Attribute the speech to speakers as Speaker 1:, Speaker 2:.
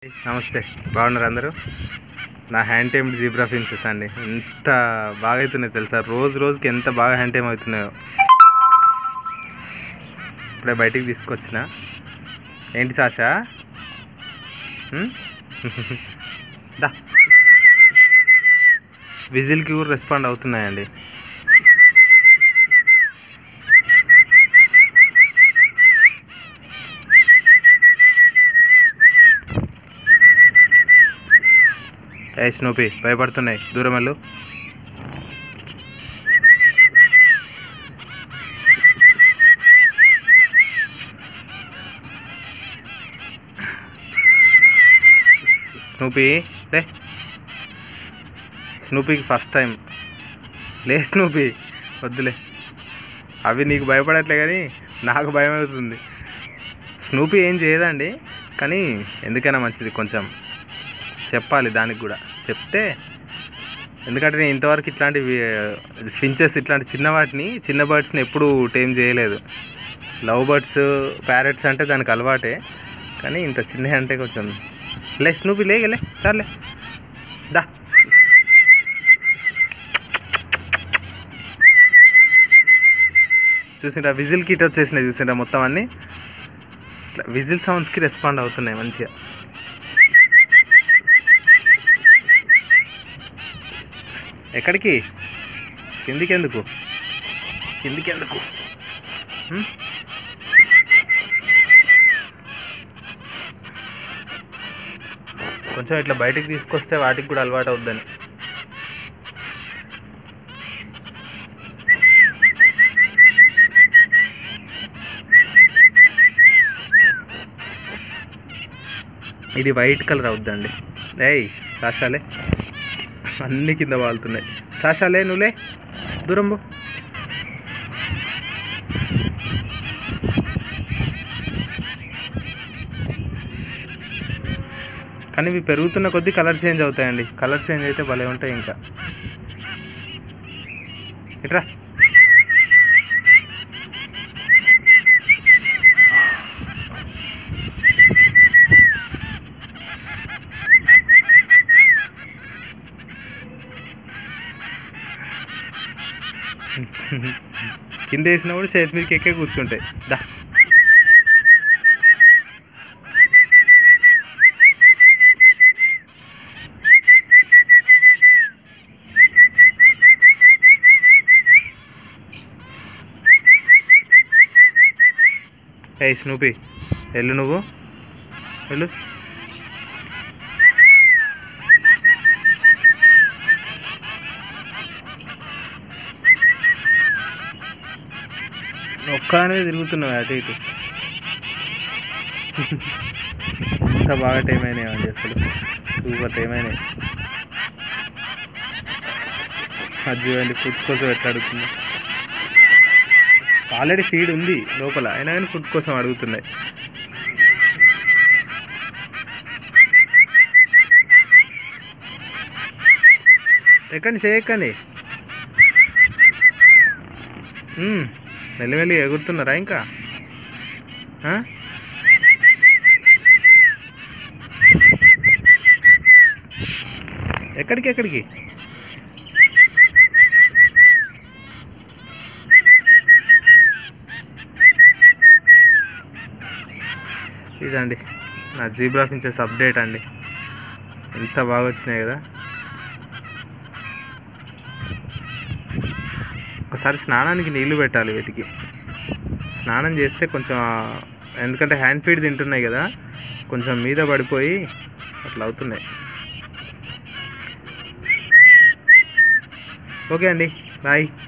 Speaker 1: నమస్తే బాగున్నారు అందరూ నా హ్యాండ్ టైమ్ జీబ్రా ఫిన్సెస్ అండి ఎంత బాగా అవుతున్నాయి తెలుసా రోజు రోజుకి ఎంత బాగా హ్యాండ్ టైమ్ అవుతున్నాయో ఇప్పుడే బయటికి తీసుకొచ్చిన ఏంటి సాషా ఉమ్? దా విజిల్కి కూడా రెస్పాండ్ అవుతున్నాయండి ఏ స్నూపీ భయపడుతున్నాయి దూరం వెళ్ళు స్నూపీ లే స్నూపీకి ఫస్ట్ టైం లే స్నూపీ వద్దులే అవి నీకు భయపడట్లే కానీ నాకు భయం అవుతుంది స్నూపీ ఏం చేయదండి కానీ ఎందుకైనా మంచిది కొంచెం చెప్పాలి దానికి కూడా చెప్తే ఎందుకంటే నేను ఇంతవరకు ఇట్లాంటి ఫించెస్ ఇట్లాంటి చిన్న వాటిని చిన్న బర్డ్స్ని ఎప్పుడు టేమ్ చేయలేదు లవ్ బర్డ్స్ ప్యారెట్స్ అంటే దానికి అలవాటే కానీ ఇంత చిన్న అంటే కొంచెం లే స్నూపి లేగలే సర్లే దా చూసిండ్రా విజిల్ కిట్ వచ్చేసినాయి చూసిండ్రా మొత్తం అన్నీ విజిల్ సౌండ్స్కి రెస్పాండ్ అవుతున్నాయి మంచిగా ఎక్కడికి కిందికి ఎందుకు కిందికి ఎందుకు హ్మ్? కొంచెం ఇట్లా బయటికి తీసుకొస్తే వాటికి కూడా అలవాటు అవుద్దని ఇది వైట్ కలర్ అవుద్దండి ఏయ్ సాషాలే అన్ని కింద వాళ్తున్నాయి సాషాలే నువ్వులే దూరం పో కానీ ఇవి పెరుగుతున్న కొద్దీ కలర్ చేంజ్ అవుతాయండి కలర్ చేంజ్ అయితే భలే ఉంటాయి ఇంకా ఇట్రా కింద వేసినా కూడా చేతి మీదకి ఎక్కే కూర్చుంటాయి దా ఏ స్నూపీ వెళ్ళు నువ్వు వెళ్ళు ఒక్కనే తిరుగుతున్నావు అటు ఇటు ఎంత బాగా టైం అయినాయి అండి అసలు సూపర్ టైం అయినాయి అది చూడండి ఫుడ్ కోసం ఎట్లా అడుగుతుంది ఆల్రెడీ ఫీడ్ ఉంది లోపల అయినా కానీ ఫుడ్ కోసం అడుగుతున్నాయి ఎక్కండి చేయకండి మెల్లిమెల్లి ఎగురుతున్నారా ఇంకా ఆ? ఎక్కడికి ఎక్కడికి ఇదండి నా జీబ్రా ఫించెస్ అప్డేట్ అండి ఎంత బాగా వచ్చినాయి కదా ఒకసారి స్నానానికి నీళ్లు పెట్టాలి వీటికి స్నానం చేస్తే కొంచెం ఎందుకంటే హ్యాండ్ ఫీడ్ తింటున్నాయి కదా కొంచెం మీద పడిపోయి అట్లా అవుతున్నాయి ఓకే అండి బాయ్